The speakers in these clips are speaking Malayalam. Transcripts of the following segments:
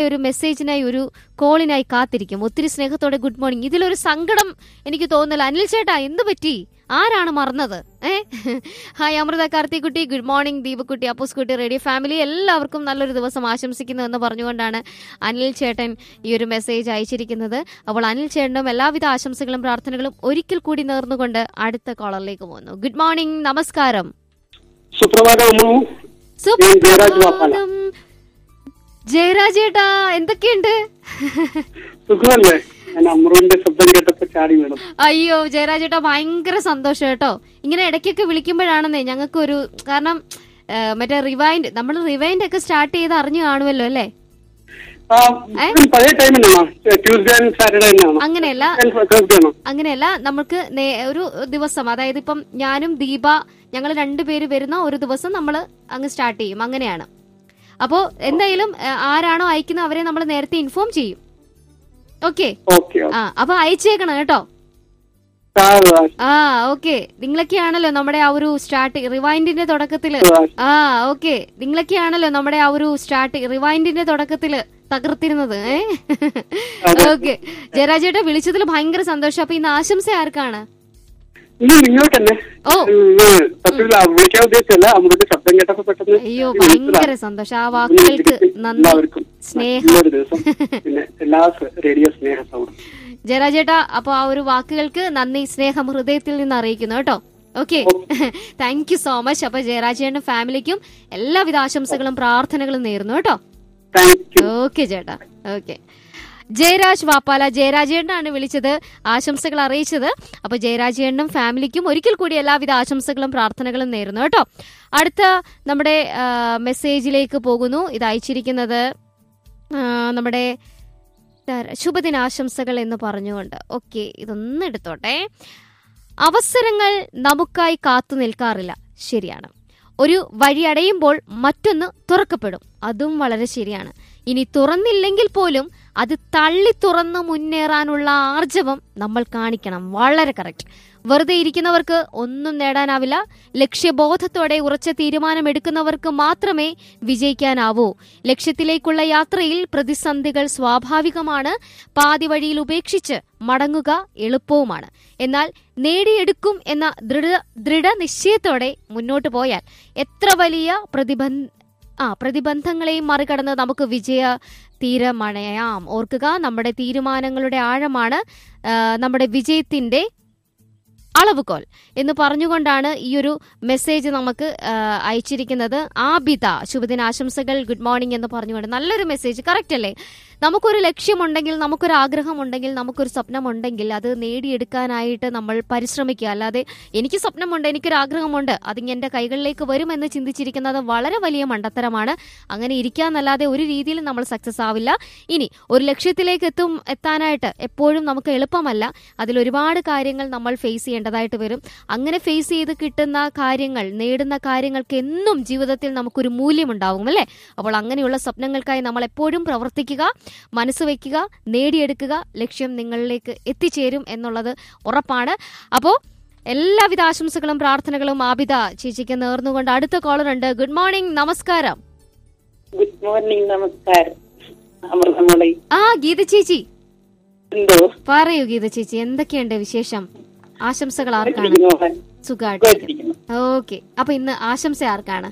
ഒരു മെസ്സേജിനായി ഒരു കോളിനായി കാത്തിരിക്കും ഒത്തിരി സ്നേഹത്തോടെ ഗുഡ് മോർണിംഗ് ഇതിലൊരു സങ്കടം എനിക്ക് തോന്നുന്നില്ല അനിൽ ചേട്ടാ എന്ത് പറ്റി ആരാണ് മറന്നത് ഏ hi Amrutha Karthikkutty good morning Deepakkutty Appooskutty radio family എല്ലാവർക്കും നല്ലൊരു ദിവസം ആശംസിക്കുന്നു എന്ന് പറഞ്ഞുകൊണ്ടാണ് അനിൽ ചേട്ടൻ ഈ ഒരു മെസ്സേജ് അയച്ചിരിക്കുന്നത് അപ്പോൾ അനിൽ ചേട്ടനും എല്ലാവിധ ആശംസകളും പ്രാർത്ഥനകളും ഒരിക്കൽ കൂടി നേർന്നുകൊണ്ട് അടുത്ത കോളറിലേക്ക് പോകുന്നു ഗുഡ് മോർണിംഗ് നമസ്കാരം സുപ്രഭാതം അമ്മു ഞാൻ ജയരാജ് വാപ്പാല. സുപ്രഭാതം ജയരാജേട്ടാ എന്തൊക്കെയുണ്ട് സുഖമല്ലേ ഞാൻ അമ്രുവിന്റെ ശബ്ദം കേട്ടപ്പോ ചാടി വീണു അയ്യോ ജയരാജേട്ടാ ഭയങ്കര സന്തോഷം കേട്ടോ ഇങ്ങനെ ഇടയ്ക്കൊക്കെ വിളിക്കുമ്പോഴാണെന്നേ ഞങ്ങൾക്ക് ഒരു കാരണം ആ, മറ്റേ റിവൈൻഡ് നമ്മൾ റിവൈൻഡ് ഒക്കെ സ്റ്റാർട്ട് ചെയ്ത് അറിഞ്ഞു കാണുമല്ലോ അല്ലേ ആ, ഇതും പഴയ ടൈമിനാണോ ട്യൂസ്ഡേ ആൻഡ് സാറ്റർഡേ തന്നെയാണോ അങ്ങനെയല്ല തേഴ്സ്ഡേ ആണോ അങ്ങനെയല്ല നമുക്ക് നേ- ഒരു ദിവസം അതായത് ഇപ്പം ഞാനും ദീപ ഞങ്ങൾ രണ്ടുപേര് വരുന്ന ഒരു ദിവസം നമ്മൾ അങ്ങ് സ്റ്റാർട്ട് ചെയ്യും അങ്ങനെയാണ് അപ്പോ എന്തായാലും ആ, ആരാണോ അയക്കുന്നത് അവരെ നമ്മൾ നേരത്തെ ഇൻഫോം ചെയ്യും ഓക്കെ ഓക്കെ ആ അപ്പൊ അയച്ചേക്കണം കേട്ടോ ആ ഓക്കെ നിങ്ങളൊക്കെയാണല്ലോ നമ്മുടെ ആ ഒരു സ്റ്റാർട്ട് റിവൈൻഡിന്റെ തുടക്കത്തില് ആ ഓക്കെ നിങ്ങളൊക്കെയാണല്ലോ നമ്മുടെ ആ ഒരു സ്റ്റാർട്ട് റിവൈൻഡിന്റെ തുടക്കത്തില് തകർത്തിരുന്നത് ഏ ഓക്കെ ജയരാജേട്ട വിളിച്ചതിൽ ഭയങ്കര സന്തോഷം അപ്പൊ ഇന്ന് ആശംസ ആർക്കാണ് ഇനി നിങ്ങൾക്ക് തന്നെ ഓ സത്യത്തിൽ വിളിക്കാൻ ഉദ്ദേശിച്ചല്ല അമ്രുവിന്റെ ശബ്ദം കേട്ടപ്പോ പെട്ടെന്ന് അയ്യോ വിളിച്ചതാ. ഭയങ്കര സന്തോഷം ആ വാക്കുകൾക്ക് നന്ദി എല്ലാവർക്കും സ്നേഹം നല്ലൊരു ദിവസം പിന്നെ എല്ലാ സ- റേഡിയോ സ്നേഹ സൗണ്ട് ജയരാജേട്ട അപ്പൊ ആ ഒരു വാക്കുകൾക്ക് നന്ദി സ്നേഹം ഹൃദയത്തിൽ നിന്ന് അറിയിക്കുന്നു കേട്ടോ okay thank you so much അപ്പൊ ജയരാജേട്ടനും ഫാമിലിക്കും എല്ലാവിധ ആശംസകളും പ്രാർത്ഥനകളും നേരുന്നു കേട്ടോ താങ്ക് യു ഓക്കെ ചേട്ടാ ഓക്കെ ജയരാജ് വാപ്പാല ജയരാജേട്ടനാണ് വിളിച്ചത് ആശംസകൾ അറിയിച്ചത് അപ്പൊ ജയരാജേട്ടനും ഫാമിലിക്കും ഒരിക്കൽ കൂടി എല്ലാവിധ ആശംസകളും പ്രാർത്ഥനകളും നേരുന്നു കേട്ടോ അടുത്ത നമ്മുടെ ആ, മെസ്സേജിലേക്ക് പോകുന്നു ഇത് അയച്ചിരിക്കുന്നത് ആ, നമ്മുടെ ഇതാരാ? ശുഭദിനാശംസകൾ എന്ന് പറഞ്ഞുകൊണ്ട് ഓക്കെ ഇതൊന്നും എടുത്തോട്ടെ അവസരങ്ങൾ നമുക്കായി കാത്തു നിൽക്കാറില്ല ശരിയാണ് ഒരു വഴി അടയുമ്പോൾ മറ്റൊന്ന് തുറക്കപ്പെടും അതും വളരെ ശരിയാണ് ഇനി തുറന്നില്ലെങ്കിൽ പോലും അത് തള്ളി തുറന്ന് മുന്നേറാനുള്ള ആർജവം നമ്മൾ കാണിക്കണം വളരെ കറക്റ്റ് വെറുതെ ഇരിക്കുന്നവർക്ക് ഒന്നും നേടാനാവില്ല ലക്ഷ്യബോധത്തോടെ ഉറച്ച തീരുമാനമെടുക്കുന്നവർക്ക് മാത്രമേ വിജയിക്കാനാവൂ ലക്ഷ്യത്തിലേക്കുള്ള യാത്രയിൽ പ്രതിസന്ധികൾ സ്വാഭാവികമാണ് പാതി വഴിയിൽ ഉപേക്ഷിച്ച് മടങ്ങുക എളുപ്പവുമാണ് എന്നാൽ നേടിയെടുക്കും എന്ന ദൃഢ ദൃഢനിശ്ചയത്തോടെ മുന്നോട്ട് പോയാൽ എത്ര വലിയ പ്രതിബന്ധ ആ പ്രതിബന്ധങ്ങളെയും മറികടന്ന് നമുക്ക് വിജയ തീരമണയാം ഓർക്കുക നമ്മുടെ തീരുമാനങ്ങളുടെ ആഴമാണ് ആ, നമ്മുടെ വിജയത്തിന്റെ അളവുകോൽ എന്ന് പറഞ്ഞുകൊണ്ടാണ് ഈ ഒരു മെസ്സേജ് നമുക്ക് ആ, അയച്ചിരിക്കുന്നത് ആബിത ശുഭദിനാശംസകൾ ഗുഡ് മോർണിംഗ് എന്ന് പറഞ്ഞുകൊണ്ട് നല്ലൊരു മെസ്സേജ് കറക്റ്റ് അല്ലേ നമുക്കൊരു ലക്ഷ്യമുണ്ടെങ്കിൽ നമുക്കൊരു ആഗ്രഹമുണ്ടെങ്കിൽ നമുക്കൊരു സ്വപ്നമുണ്ടെങ്കിൽ അത് നേടിയെടുക്കാനായിട്ട് നമ്മൾ പരിശ്രമിക്കുക അല്ലാതെ എനിക്ക് സ്വപ്നമുണ്ട് എനിക്കൊരു ആഗ്രഹമുണ്ട് അതിങ്ങ് എൻ്റെ കൈകളിലേക്ക് വരുമെന്ന് ചിന്തിച്ചിരിക്കുന്നത് വളരെ വലിയ മണ്ടത്തരമാണ് അങ്ങനെ ഇരിക്കാന്നല്ലാതെ ഒരു രീതിയിലും നമ്മൾ സക്സസ് ആവില്ല ഇനി ഒരു ലക്ഷ്യത്തിലേക്ക് എത്തും എത്താനായിട്ട് എപ്പോഴും നമുക്ക് എളുപ്പമല്ല അതിൽ ഒരുപാട് കാര്യങ്ങൾ നമ്മൾ ഫേസ് ചെയ്യേണ്ടതായിട്ട് വരും അങ്ങനെ ഫേസ് ചെയ്ത് കിട്ടുന്ന കാര്യങ്ങൾ നേടുന്ന കാര്യങ്ങൾക്ക് എന്നും ജീവിതത്തിൽ നമുക്കൊരു മൂല്യമുണ്ടാവും അല്ലേ അപ്പോൾ അങ്ങനെയുള്ള സ്വപ്നങ്ങൾക്കായി നമ്മൾ എപ്പോഴും പ്രവർത്തിക്കുക മനസ്സ് വയ്ക്കുക നേടിയെടുക്കുക ലക്ഷ്യം നിങ്ങളിലേക്ക് എത്തിച്ചേരും എന്നുള്ളത് ഉറപ്പാണ് അപ്പോൾ എല്ലാവിധ ആശംസകളും പ്രാർത്ഥനകളും ആബിത ചേച്ചിക്ക് നേർന്നുകൊണ്ട് അടുത്ത കോളർ ഉണ്ട് ഗുഡ് മോർണിംഗ് നമസ്കാരം ഗുഡ് മോർണിംഗ് നമസ്കാരം അമൃതമോളി ആ ഗീത ചേച്ചി എന്തോ പറയൂ ഗീത ചേച്ചി എന്തൊക്കെയുണ്ട് വിശേഷം ആശംസകൾ ആർക്കാണ് മോഹൻ സുഖമായിട്ടിരിക്കുന്നു ഓക്കെ അപ്പൊ ഇന്ന് ആശംസ ആർക്കാണ്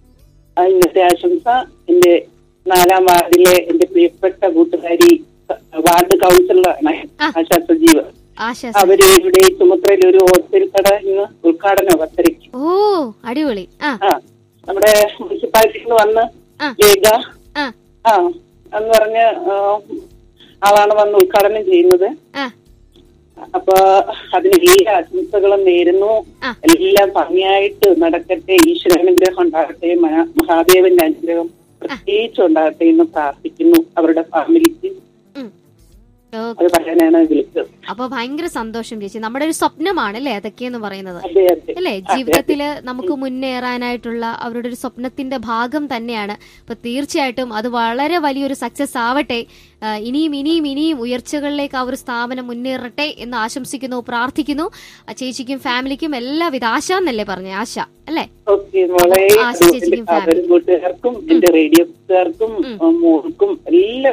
ആ, ഇന്നത്തെ ആശംസ എന്റെ നാലാം വാർഡിലെ എന്റെ പ്രിയപ്പെട്ട കൂട്ടുകാരി വാർഡ് കൗൺസിലറാണ് ആ. ആശാ സജീവ് ആശാസ അവര് ഇവിടെ ചുമത്രയിൽ ഒരു ഹോസ്റ്റൽ കട ഇന്ന് ഉദ്ഘാടനം പത്തരയ്ക്ക് ഓ അടിപൊളി ആ ആ നമ്മുടെ മുനിസിപ്പാലിറ്റിയിൽ നിന്ന് വന്ന് ആ. ലേഖ ആ ആ എന്ന് പറഞ്ഞ ആ, ആളാണ് വന്ന് ഉദ്ഘാടനം ചെയ്യുന്നത് ആ അപ്പൊ അതിന് എല്ലാ ആശംസകളും നേരുന്നു ആ. എല്ലാം ഭംഗിയായിട്ട് നടക്കട്ടെ ഈശ്വരാനുഗ്രഹം ഉണ്ടാകട്ടെ മഹാ- മഹാദേവന്റെ അനുഗ്രഹം പ്രത്യേകിച്ച് ഉണ്ടാകട്ടെ എന്ന് പ്രാർത്ഥിക്കുന്നു അവരുടെ ഫാമിലിക്ക് ഉം. ഓക്കെ അത് പറയാനാണ് വിളിച്ചത് അപ്പൊ ഭയങ്കര സന്തോഷം ചേച്ചി നമ്മുടെ ഒരു സ്വപ്നമാണ് അല്ലേ അതൊക്കെയെന്ന് പറയുന്നത് അതെ അതെ അല്ലേ ജീവിതത്തില് നമുക്ക് മുന്നേറാനായിട്ടുള്ള അവരുടെ ഒരു സ്വപ്നത്തിന്റെ ഭാഗം തന്നെയാണ് അപ്പൊ തീർച്ചയായിട്ടും അത് വളരെ വലിയൊരു സക്സസ് ആവട്ടെ ആ, ഇനിയും ഇനിയും ഇനിയും ഉയർച്ചകളിലേക്ക് ആ ഒരു സ്ഥാപനം മുന്നേറട്ടെ എന്ന് ആശംസിക്കുന്നു പ്രാർത്ഥിക്കുന്നു ആ ചേച്ചിക്കും ഫാമിലിക്കും എല്ലാവിധ ആശ എന്നല്ലേ പറഞ്ഞേ ആശ അല്ലേ ഓക്കെ മോളെ ആശിച്ചേച്ചിക്കും അവരും കൂട്ടുകാർക്കും എന്റെ റേഡിയോക്കാർക്കും മോൾക്കും എല്ലാ